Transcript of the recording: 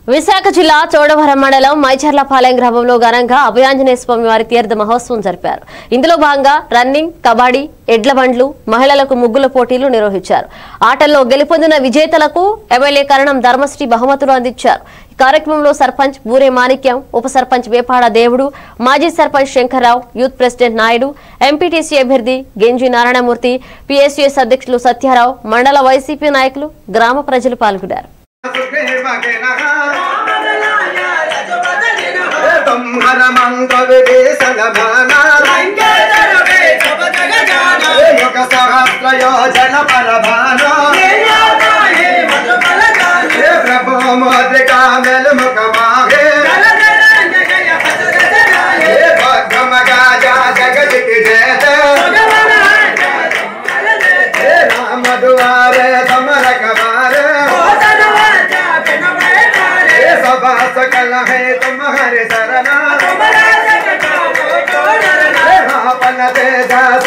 విశాఖ జిల్లా చోడవరం మండలం మైచర్లపాలెం గ్రామంలో ఘనంగా అభయాంజనేయ స్వామి వారి తీర్థ మహోత్సవం జరిపారు ఇందులో భాగంగా రన్నింగ్ కబడ్డీ ఎడ్ల బండ్లు మహిళలకు ముగ్గుల పోటీలు నిర్వహించారు ఆటల్లో గెలుపొందిన విజేతలకు ఎమ్మెల్యే కరణం ధర్మశ్రీ బహుమతులు అందించారు ఈ కార్యక్రమంలో సర్పంచ్ బూరే మాణిక్యం ఉప సర్పంచ్ వేపాడ దేవుడు మాజీ sarpanch Shankarrao youth president Naidu MPTC అభ్యర్థి గెంజి నారాయణమూర్తి పిఎస్యుఎస్ అధ్యక్షులు సత్యారావు మండల వైసీపీ నాయకులు గ్రామ ప్రజలు పాల్గొన్నారు సహస్రయోజన పరమానో ప్రభు మోద్రికా మెలుముఖమాగే భగమగాజా జగతికి జయత రామ దువారే సమరక మారే सभा सकल है तुम्हारे शरणा आपन तेजा